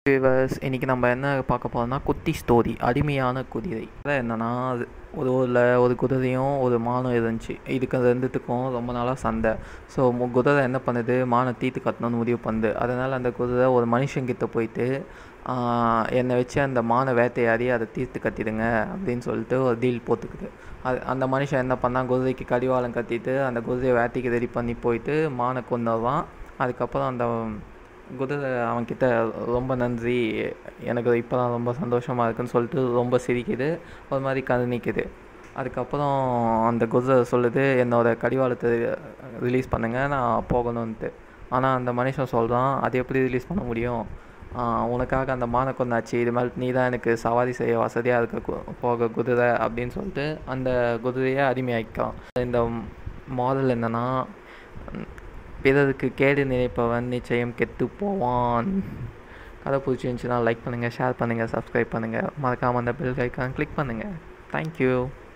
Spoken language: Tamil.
விவர்ஸ் இன்றைக்கி நம்ம என்ன பார்க்க போகிறோம்னா குட்டி ஸ்டோரி அடிமையான குதிரை அதான் என்னென்னா அது ஒரு ஊரில் ஒரு குதிரையும் ஒரு மானும் இருந்துச்சு இதுக்கு ரெண்டுத்துக்கும் ரொம்ப நாளாக சண்டை ஸோ குதிரை என்ன பண்ணுது மானை தீத்து கட்டணும்னு முடிவு பண்ணுது அதனால் அந்த குதிரை ஒரு மனுஷங்கிட்ட போயிட்டு என்னை வச்சு அந்த மானை வேட்டையாடி அதை தீர்த்து கட்டிடுங்க அப்படின்னு சொல்லிட்டு ஒரு டீல் போட்டுக்குது அது அந்த மனுஷன் என்ன பண்ணால் குதிரைக்கு கடிவாளம் கட்டிட்டு அந்த குதிரையை வேட்டைக்கு ரெடி பண்ணி போயிட்டு மானை கொண்டு வருவான் அதுக்கப்புறம் அந்த குதிரை அவன்கிட்ட ரொம்ப நன்றி எனக்கு இப்போ தான் ரொம்ப சந்தோஷமாக இருக்குன்னு சொல்லிட்டு ரொம்ப சிரிக்குது ஒரு மாதிரி கருணிக்குது அதுக்கப்புறம் அந்த குதிரை சொல்லுது என்னோடய கடிவாளத்தை ரிலீஸ் பண்ணுங்கள் நான் போகணுன்ட்டு ஆனால் அந்த மனுஷன் சொல்கிறான் அது எப்படி ரிலீஸ் பண்ண முடியும் உனக்காக அந்த மானை கொண்டாச்சு இது மாதிரி நீ தான் எனக்கு சவாரி செய்ய வசதியாக இருக்க போக குதிரை அப்படின்னு சொல்லிட்டு அந்த குதிரையை அடிமையாக்கிக்கலாம் இந்த மாடல் என்னென்னா பிறருக்கு கேடு நினைப்பவன் நிச்சயம் கெட்டு போவான் கதை பிடிச்சிருந்துச்சுன்னா லைக் பண்ணுங்கள் ஷேர் பண்ணுங்கள் சப்ஸ்கிரைப் பண்ணுங்கள் மறக்காமல் அந்த பெல் ஐக்கான் கிளிக் பண்ணுங்கள் தேங்க்யூ